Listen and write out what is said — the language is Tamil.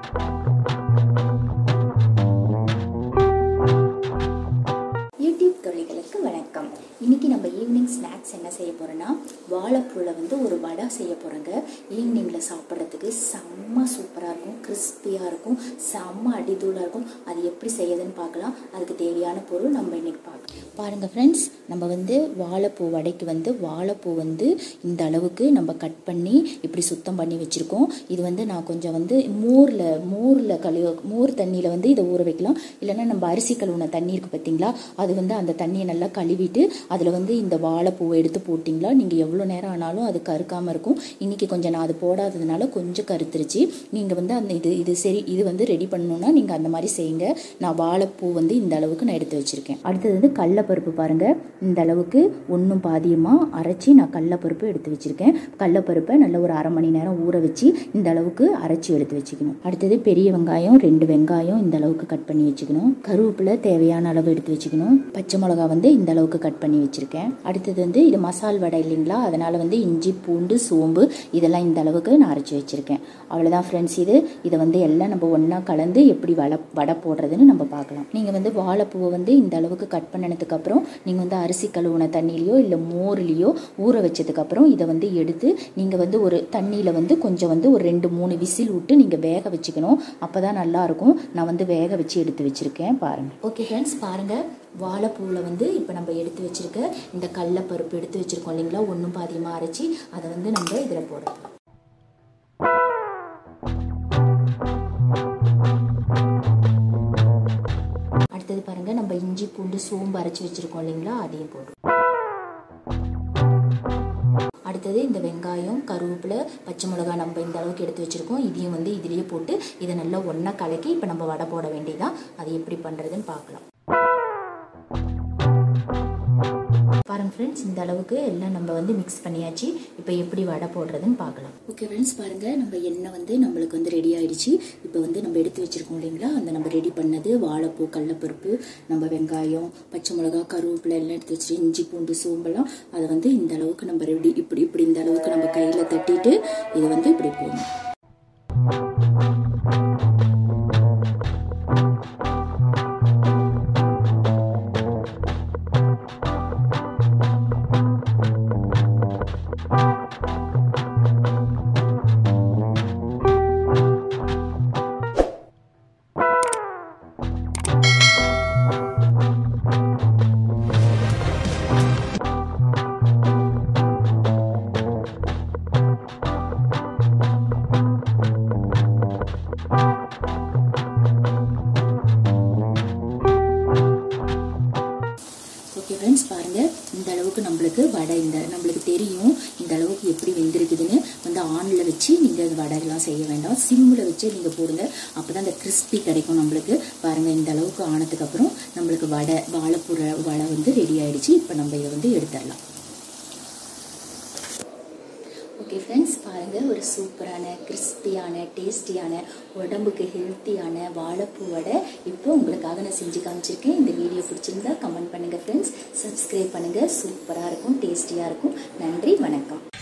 யூடியூப் தொழில்களுக்கு வணக்கம் இன்னைக்கு நம்ம ஈவினிங் ஸ்நாக்ஸ் என்ன செய்ய போறோம்னா வாழைப்பூவில் வந்து ஒரு வடை செய்ய போகிறோங்க ஈவினிங்கில் சாப்பிட்றதுக்கு செம்ம சூப்பராக இருக்கும் கிறிஸ்பியாக இருக்கும் செம்ம அடிதூளாக இருக்கும் அது எப்படி செய்யுதுன்னு பார்க்கலாம் அதுக்கு தேவையான பொருள் நம்ம இன்னைக்கு பார்க்கலாம் பாருங்கள் ஃப்ரெண்ட்ஸ் நம்ம வந்து வாழைப்பூ வடைக்கு வந்து வாழைப்பூ வந்து இந்த அளவுக்கு நம்ம கட் பண்ணி இப்படி சுத்தம் பண்ணி வச்சுருக்கோம் இது வந்து நான் கொஞ்சம் வந்து மோரில் மோரில் கழுவ மோர் தண்ணியில் வந்து இதை ஊற வைக்கலாம் இல்லைன்னா நம்ம அரிசி கழுவுன தண்ணி இருக்குது பார்த்தீங்களா அது வந்து அந்த தண்ணியை நல்லா கழுவிட்டு அதில் வந்து இந்த வாழைப்பூவை எடுத்து போட்டிங்களா நீங்கள் எவ்வளோ நேரம் ஆனாலும் அது கருக்காமல் இருக்கும் இன்றைக்கி கொஞ்சம் நான் அது போடாததுனால கொஞ்சம் கருத்துருச்சு நீங்கள் வந்து அந்த இது இது சரி இது வந்து ரெடி பண்ணணுன்னா நீங்கள் அந்த மாதிரி செய்யுங்க நான் வாழைப்பூ வந்து இந்த அளவுக்கு நான் எடுத்து வச்சுருக்கேன் அடுத்தது வந்து கடலப்பருப்பு பாருங்கள் இந்த அளவுக்கு ஒன்றும் பாதியமாக அரைச்சி நான் கடலப்பருப்பு எடுத்து வச்சுருக்கேன் கடலப்பருப்பை நல்ல ஒரு அரை மணி நேரம் ஊற வச்சு இந்த அளவுக்கு அரைச்சி எடுத்து வச்சுக்கணும் அடுத்தது பெரிய வெங்காயம் ரெண்டு வெங்காயம் இந்த அளவுக்கு கட் பண்ணி வச்சுக்கணும் கருவேப்பிலை தேவையான அளவு எடுத்து வச்சுக்கணும் பச்சை மிளகா வந்து இந்த அளவுக்கு கட் பண்ணி வச்சுருக்கேன் அடுத்தது வந்து இது மசால் வடை இல்லைங்களா அதனால் வந்து இஞ்சி பூண்டு சோம்பு இதெல்லாம் இந்த அளவுக்கு நான் அரைச்சி வச்சுருக்கேன் அவ்வளோதான் ஃப்ரெண்ட்ஸ் இது இதை வந்து எல்லாம் நம்ம ஒன்றா கலந்து எப்படி வடை வடை போடுறதுன்னு நம்ம பார்க்கலாம் நீங்கள் வந்து வாழைப்பூவை வந்து இந்த அளவுக்கு கட் பண்ணதுக்கப்புறம் நீங்கள் வந்து அரிசி கழுவுன தண்ணியிலையோ இல்லை மோர்லேயோ ஊற வச்சதுக்கப்புறம் இதை வந்து எடுத்து நீங்கள் வந்து ஒரு தண்ணியில் வந்து கொஞ்சம் வந்து ஒரு ரெண்டு மூணு விசில் விட்டு நீங்கள் வேக வச்சுக்கணும் அப்போ தான் நல்லாயிருக்கும் நான் வந்து வேக வச்சு எடுத்து வச்சுருக்கேன் பாருங்கள் ஓகே ஃப்ரெண்ட்ஸ் பாருங்கள் வாழைப்பூவில் வந்து இப்போ நம்ம எடுத்து வச்சுருக்க இந்த கடலப்பருப்பு எடுத்து வச்சுருக்கோம் இல்லைங்களா ஒன்றும் பாதியமாக அரைச்சி அதை வந்து நம்ம இதில் போடலாம் அடுத்தது பாருங்கள் நம்ம இஞ்சி பூண்டு சோம்பு அரைச்சி வச்சுருக்கோம் இல்லைங்களா அதையும் போடுறோம் அடுத்தது இந்த வெங்காயம் கருவேப்பிலை பச்சை மிளகா நம்ம இந்த அளவுக்கு எடுத்து வச்சுருக்கோம் இதையும் வந்து இதுலேயே போட்டு இதை நல்லா ஒன்றா கலக்கி இப்போ நம்ம வடை போட வேண்டியதான் அது எப்படி பண்ணுறதுன்னு பார்க்கலாம் பாருங்க ஃப்ரெண்ட்ஸ் இந்த அளவுக்கு எல்லாம் நம்ம வந்து மிக்ஸ் பண்ணியாச்சு இப்போ எப்படி வடை போடுறதுன்னு பார்க்கலாம் ஓகே ஃப்ரெண்ட்ஸ் பாருங்கள் நம்ம எண்ணெய் வந்து நம்மளுக்கு வந்து ரெடி ஆயிடுச்சு இப்போ வந்து நம்ம எடுத்து வச்சுருக்கோம் இல்லைங்களா அந்த நம்ம ரெடி பண்ணது வாழைப்பூ கடலப்பருப்பு நம்ம வெங்காயம் பச்சை மிளகா கருவேப்பிலை எல்லாம் எடுத்து வச்சுட்டு இஞ்சி பூண்டு சோம்பெல்லாம் அதை வந்து இந்த அளவுக்கு நம்ம ரெடி இப்படி இப்படி இந்த அளவுக்கு நம்ம கையில் தட்டிட்டு இது வந்து இப்படி போடணும் ஓகே ஃப்ரெண்ட்ஸ் பாருங்கள் இந்த அளவுக்கு நம்மளுக்கு வடை இந்த நம்மளுக்கு தெரியும் இந்த அளவுக்கு எப்படி வெந்திருக்குதுன்னு வந்து ஆனில் வச்சு நீங்கள் வடைலாம் செய்ய வேண்டாம் சிம்மில் வச்சு நீங்கள் போடுங்க அப்போ தான் அந்த கிறிஸ்பி கிடைக்கும் நம்மளுக்கு பாருங்கள் இந்த அளவுக்கு ஆனதுக்கப்புறம் நம்மளுக்கு வடை வாழைப்பூர வடை வந்து ரெடி ஆயிடுச்சு இப்போ நம்ம இதை வந்து எடுத்துடலாம் ஓகே ஃப்ரெண்ட்ஸ் பாருங்கள் ஒரு சூப்பரான கிறிஸ்பியான டேஸ்டியான உடம்புக்கு ஹெல்த்தியான வாழைப்பூ வடை இப்போ உங்களுக்காக நான் செஞ்சு காமிச்சிருக்கேன் இந்த வீடியோ பிடிச்சிருந்தா கமெண்ட் பண்ணுங்கள் ஃப்ரெண்ட்ஸ் சப்ஸ்கிரைப் பண்ணுங்கள் சூப்பராக இருக்கும் டேஸ்டியாக இருக்கும் நன்றி வணக்கம்